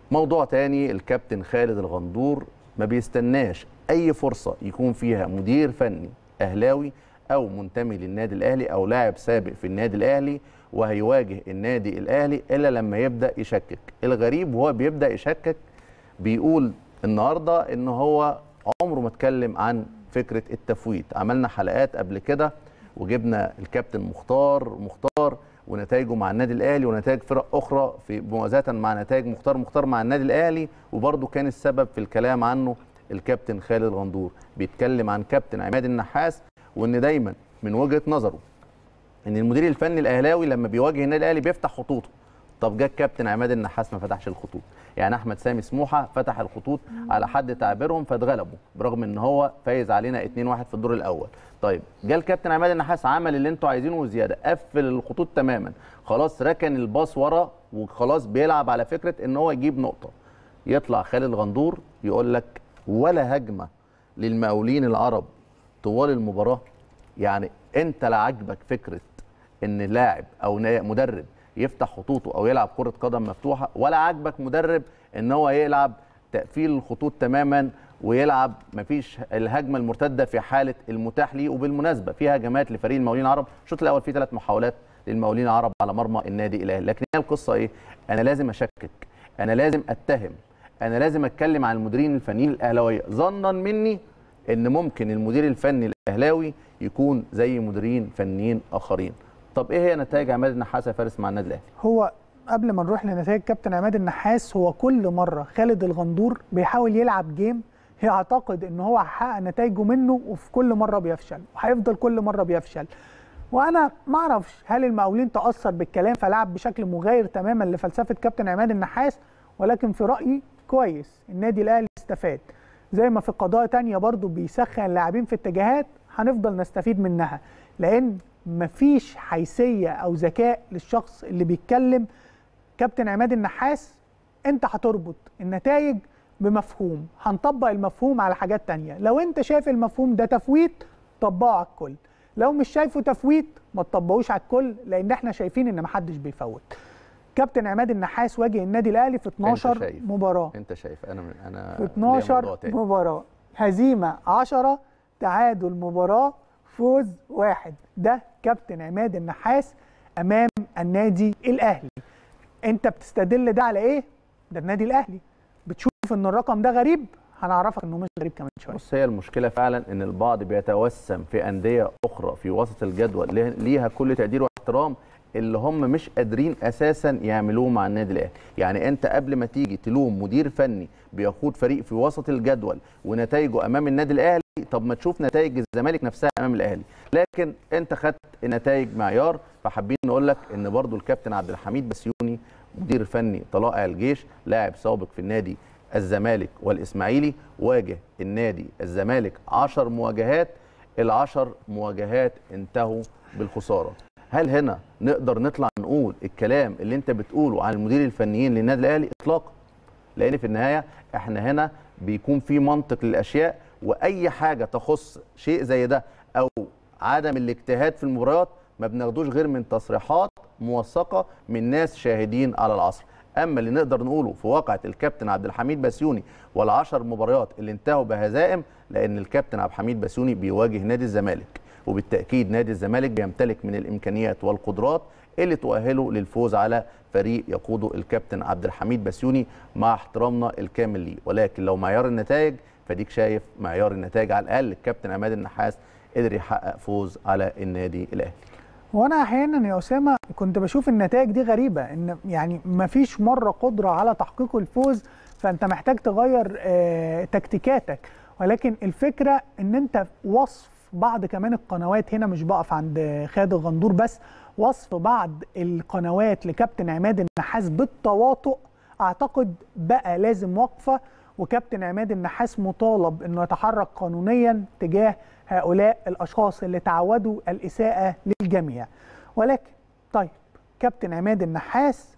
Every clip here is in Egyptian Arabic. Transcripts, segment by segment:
موضوع تاني الكابتن خالد الغندور ما بيستناش اي فرصه يكون فيها مدير فني اهلاوي او منتمي للنادي الاهلي او لاعب سابق في النادي الاهلي وهيواجه النادي الاهلي الا لما يبدا يشكك الغريب وهو بيبدا يشكك بيقول النهارده ان هو عمره ما اتكلم عن فكره التفويت عملنا حلقات قبل كده وجبنا الكابتن مختار مختار ونتائجه مع النادي الاهلي ونتائج فرق اخرى في موازاه مع نتائج مختار مختار مع النادي الاهلي وبرده كان السبب في الكلام عنه الكابتن خالد غندور بيتكلم عن كابتن عماد النحاس وان دايما من وجهه نظره ان المدير الفني الاهلاوي لما بيواجه النادي الاهلي بيفتح خطوطه طب جه الكابتن عماد النحاس ما فتحش الخطوط يعني احمد سامي سموحه فتح الخطوط على حد تعبيرهم فاتغلبوا برغم ان هو فايز علينا 2-1 في الدور الاول طيب جه الكابتن عماد النحاس عمل اللي انتوا عايزينه وزياده قفل الخطوط تماما خلاص ركن الباص ورا وخلاص بيلعب على فكره ان هو يجيب نقطه يطلع خالد غندور يقول لك ولا هجمه للمقاولين العرب طوال المباراه يعني انت لا عاجبك فكره ان لاعب او مدرب يفتح خطوطه او يلعب كره قدم مفتوحه ولا عاجبك مدرب ان هو يلعب تقفيل الخطوط تماما ويلعب مفيش الهجمه المرتده في حاله المتاح ليه وبالمناسبه في هجمات لفريق المقاولين العرب الشوط الاول فيه ثلاث محاولات للمقاولين العرب على مرمى النادي الاهلي لكن هي القصه ايه انا لازم اشكك انا لازم اتهم انا لازم اتكلم عن المديرين الفنيين الاهلاويه ظنا مني ان ممكن المدير الفني الاهلاوي يكون زي مديرين فنيين اخرين طب ايه هي نتائج عماد النحاس يا فارس مع النادي الاهلي هو قبل ما نروح لنتائج كابتن عماد النحاس هو كل مره خالد الغندور بيحاول يلعب جيم يعتقد ان هو هيحقق نتائجه منه وفي كل مره بيفشل وهيفضل كل مره بيفشل وانا ما اعرفش هل المقاولين تاثر بالكلام فلعب بشكل مغاير تماما لفلسفه كابتن عماد النحاس ولكن في رايي كويس النادي الاهلي استفاد زي ما في قضايا تانية برضو بيسخن اللاعبين في اتجاهات هنفضل نستفيد منها لان مفيش حيثيه او ذكاء للشخص اللي بيتكلم كابتن عماد النحاس انت هتربط النتائج بمفهوم هنطبق المفهوم على حاجات تانية لو انت شايف المفهوم ده تفويت طبقه على الكل لو مش شايفه تفويت ما تطبقوش على الكل لان احنا شايفين ان محدش بيفوت كابتن عماد النحاس واجه النادي الاهلي في 12 انت شايف. مباراه انت شايف انا انا في 12 مباراه هزيمه 10 تعادل مباراه فوز واحد ده كابتن عماد النحاس امام النادي الاهلي انت بتستدل ده على ايه ده النادي الاهلي بتشوف ان الرقم ده غريب هنعرفك انه مش غريب كمان شويه بص هي المشكله فعلا ان البعض بيتوسم في انديه اخرى في وسط الجدول ليها كل تقدير واحترام اللي هم مش قادرين اساسا يعملوه مع النادي الاهلي يعني انت قبل ما تيجي تلوم مدير فني بيقود فريق في وسط الجدول ونتائجه امام النادي الاهلي طب ما تشوف نتائج الزمالك نفسها امام الاهلي لكن انت خدت نتائج معيار فحابين نقول لك ان برضو الكابتن عبد الحميد بسيوني مدير فني طلائع الجيش لاعب سابق في النادي الزمالك والاسماعيلي واجه النادي الزمالك 10 مواجهات العشر مواجهات انتهوا بالخساره هل هنا نقدر نطلع نقول الكلام اللي انت بتقوله عن المدير الفنيين للنادي الاهلي اطلاقا لان في النهايه احنا هنا بيكون في منطق للاشياء واي حاجه تخص شيء زي ده او عدم الاجتهاد في المباريات ما بناخدوش غير من تصريحات موثقه من ناس شاهدين على العصر اما اللي نقدر نقوله في واقعه الكابتن عبد الحميد بسيوني والعشر مباريات اللي انتهوا بهزائم لان الكابتن عبد الحميد بسيوني بيواجه نادي الزمالك وبالتاكيد نادي الزمالك بيمتلك من الامكانيات والقدرات اللي تؤهله للفوز على فريق يقوده الكابتن عبد الحميد بسيوني مع احترامنا الكامل ليه ولكن لو معيار النتائج فديك شايف معيار النتائج على الاقل الكابتن عماد النحاس قدر يحقق فوز على النادي الاهلي وانا احيانا يا اسامه كنت بشوف النتائج دي غريبه ان يعني ما فيش مره قدره على تحقيق الفوز فانت محتاج تغير آه تكتيكاتك ولكن الفكره ان انت وصف بعض كمان القنوات هنا مش بقف عند خالد الغندور بس وصف بعض القنوات لكابتن عماد النحاس بالتواطؤ اعتقد بقى لازم وقفه وكابتن عماد النحاس مطالب انه يتحرك قانونيا تجاه هؤلاء الاشخاص اللي تعودوا الاساءه للجميع ولكن طيب كابتن عماد النحاس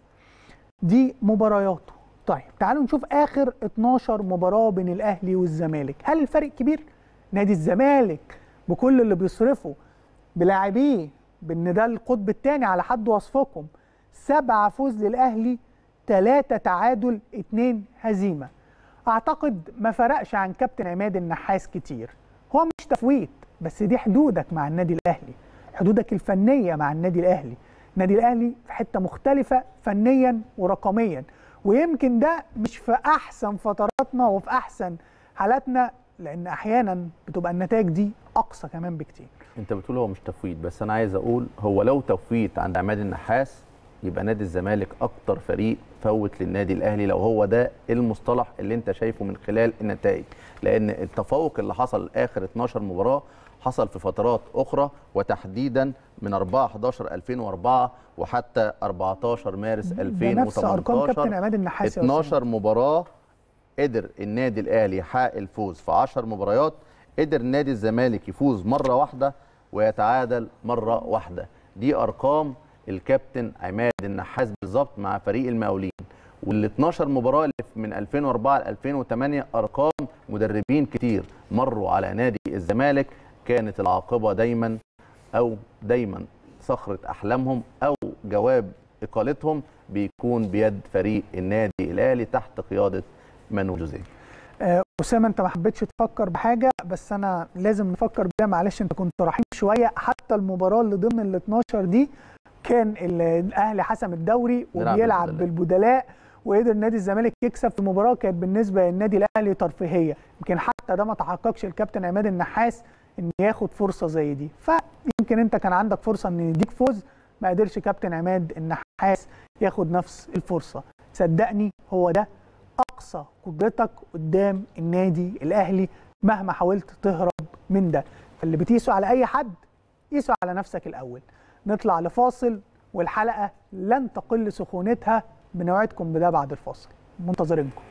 دي مبارياته طيب تعالوا نشوف اخر 12 مباراه بين الاهلي والزمالك هل الفرق كبير نادي الزمالك بكل اللي بيصرفه بلاعبيه بان ده القطب الثاني على حد وصفكم سبعة فوز للاهلي ثلاثة تعادل اتنين هزيمة اعتقد ما فرقش عن كابتن عماد النحاس كتير هو مش تفويت بس دي حدودك مع النادي الاهلي حدودك الفنيه مع النادي الاهلي النادي الاهلي في حته مختلفه فنيا ورقميا ويمكن ده مش في احسن فتراتنا وفي احسن حالاتنا لان احيانا بتبقى النتائج دي اقصى كمان بكتير انت بتقول هو مش تفويت بس انا عايز اقول هو لو تفويت عند عماد النحاس يبقى نادي الزمالك اكتر فريق فوت للنادي الاهلي لو هو ده المصطلح اللي انت شايفه من خلال النتائج لان التفوق اللي حصل اخر 12 مباراه حصل في فترات اخرى وتحديدا من 4 11 2004 وحتى 14 مارس ده نفس ارقام كابتن 2018 عماد النحاس يا أستاذ. 12 مباراه قدر النادي الاهلي يحقق الفوز في 10 مباريات قدر نادي الزمالك يفوز مره واحده ويتعادل مره واحده دي ارقام الكابتن عماد النحاس بالظبط مع فريق المقاولين وال 12 مباراه اللي من 2004 ل 2008 ارقام مدربين كتير مروا على نادي الزمالك كانت العاقبه دايما او دايما صخره احلامهم او جواب اقالتهم بيكون بيد فريق النادي الاهلي تحت قياده مانو جوزيه آه، اسامه انت ما حبيتش تفكر بحاجه بس انا لازم نفكر بيها معلش انت كنت رحيم شويه حتى المباراه اللي ضمن ال 12 دي كان ال- الاهلي حسم الدوري بيلعب وبيلعب بالبدلاء. بالبدلاء وقدر نادي الزمالك يكسب في مباراه كانت بالنسبه للنادي الاهلي ترفيهيه يمكن حتى ده ما تحققش الكابتن عماد النحاس ان ياخد فرصه زي دي فيمكن انت كان عندك فرصه ان يديك فوز ما قدرش كابتن عماد النحاس ياخد نفس الفرصه صدقني هو ده اقصى قدرتك قدام النادي الاهلي مهما حاولت تهرب من ده فاللي بتقيسه على اي حد قيسه على نفسك الاول نطلع لفاصل والحلقه لن تقل سخونتها بنوعدكم بده بعد الفاصل منتظرينكم